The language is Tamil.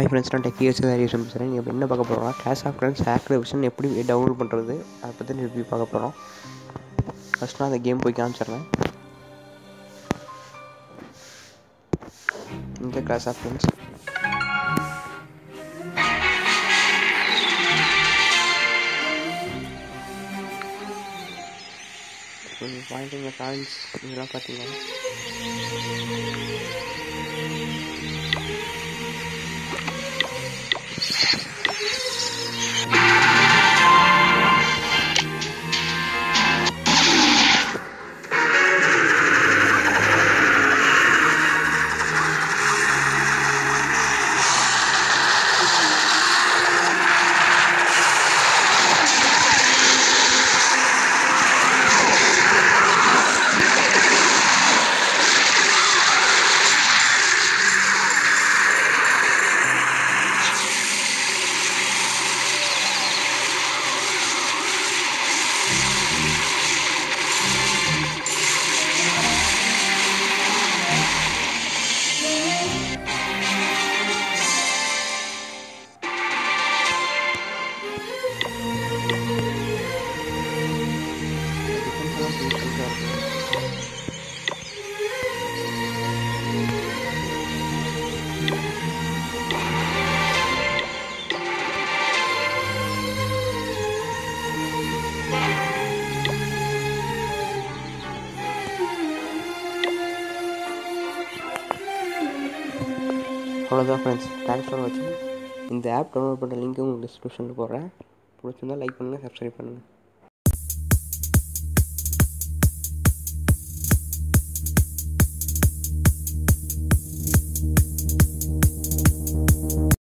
ஹாய் ஃப்ரெண்ட்ஸ் நான் டெக்கியர்ஸ் வேரியேஷன் பேசுகிறேன் நீங்கள் என்ன பார்க்க போகிறோம்னா clash of clans hacker vision எப்படி டவுன்லோட் பண்ணுறது அதை பற்றி ரிவ்யூ பார்க்க போகிறோம் ஃபஸ்ட் நான் அந்த கேம் போய் காமிச்சிடுறேன் இந்த clash of clans pointing coins இதெல்லாம் பார்த்தீங்கன்னா டிஃபென்ஸ் எல்லாம் சூப்பராக இருக்கும் அவ்வளோதான் ஃப்ரெண்ட்ஸ் தேங்க்ஸ் ஃபார் வாட்சிங் இந்த ஆப் டவுன்லோட் பண்ணுற லிங்க் உங்களுக்கு டிஸ்கிரிப்ஷனில் போடுறேன் பிடிச்சிருந்தா லைக் பண்ணுங்கள் சப்ஸ்கிரைப் பண்ணுங்கள்